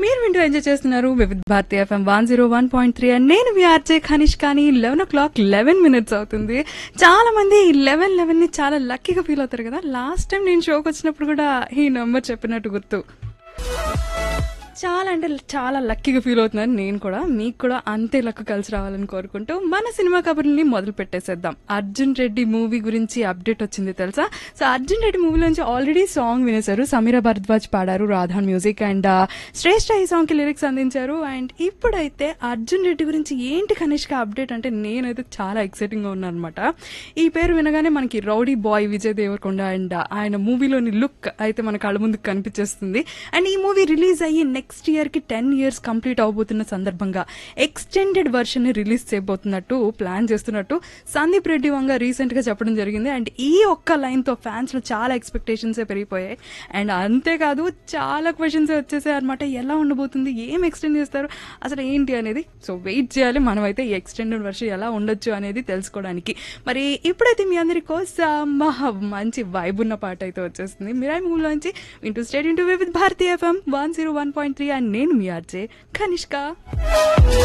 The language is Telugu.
మీరు వింటూ ఎంజాయ్ చేస్తున్నారు Vividh Bharati FM one zero one point three and నేను మీ ఆర్జే ఖనిష్ కానీ eleven o'clock eleven minutes అవుతుంది చాలా మంది ఈ లెవెన్ లెవెన్ ని చాలా లక్కీగా ఫీల్ అవుతారు కదా లాస్ట్ టైం నేను షోకి వచ్చినప్పుడు కూడా ఈ నంబర్ చెప్పినట్టు గుర్తు చాలా అంటే చాలా లక్కీగా ఫీల్ అవుతున్నాను నేను కూడా మీకు కూడా అంతే లక్ కలిసి రావాలని కోరుకుంటూ మన సినిమా కబుర్ని మొదలు పెట్టేసేద్దాం అర్జున్ రెడ్డి మూవీ గురించి అప్డేట్ వచ్చింది తెలుసా సో అర్జున్ రెడ్డి మూవీ నుంచి ఆల్రెడీ సాంగ్ వినేశారు సమీర భరద్వాజ్ పాడారు రాధాన్ మ్యూజిక్ అండ్ శ్రేష్ఠ ఈ సాంగ్ కి లిరిక్స్ అందించారు అండ్ ఇప్పుడైతే అర్జున్ రెడ్డి గురించి ఏంటి కనిష్క అప్డేట్ అంటే నేనైతే చాలా ఎక్సైటింగ్ గా ఉన్నాను అనమాట ఈ పేరు వినగానే మనకి rowdy boy Vijay Deverakonda and ఆయన మూవీలోని లుక్ అయితే మన కళ్ళ ముందుకు కనిపించేస్తుంది అండ్ ఈ మూవీ రిలీజ్ అయ్యి నెక్స్ట్ ఇయర్ కి టెన్ ఇయర్స్ కంప్లీట్ అవబోతున్న సందర్భంగా ఎక్స్టెండెడ్ వర్షన్ ని రిలీజ్ చేయబోతున్నట్టు ప్లాన్ చేస్తున్నట్టు సందీప్ రెడ్డి వంగ రీసెంట్ గా చెప్పడం జరిగింది అండ్ ఈ ఒక్క లైన్ తో ఫ్యాన్స్ లో చాలా ఎక్స్పెక్టేషన్స్ పెరిగిపోయాయి అండ్ అంతేకాదు చాలా క్వశ్చన్స్ వచ్చేసాయి అనమాట ఎలా ఉండబోతుంది ఏం ఎక్స్టెండ్ చేస్తారు అసలు ఏంటి అనేది సో వెయిట్ చేయాలి మనమైతే ఈ ఎక్స్టెండెడ్ వర్షన్ ఎలా ఉండొచ్చు అనేది తెలుసుకోవడానికి మరి ఇప్పుడైతే మీ అందరి కోసం మహా మంచి వైబ్ ఉన్న పాట అయితే వచ్చేస్తుంది మిరాయి మూవీలోంచి వింటూ stay tuned with Bharati FM one zero one point three and నేను మీ ఆర్జే కనిష్క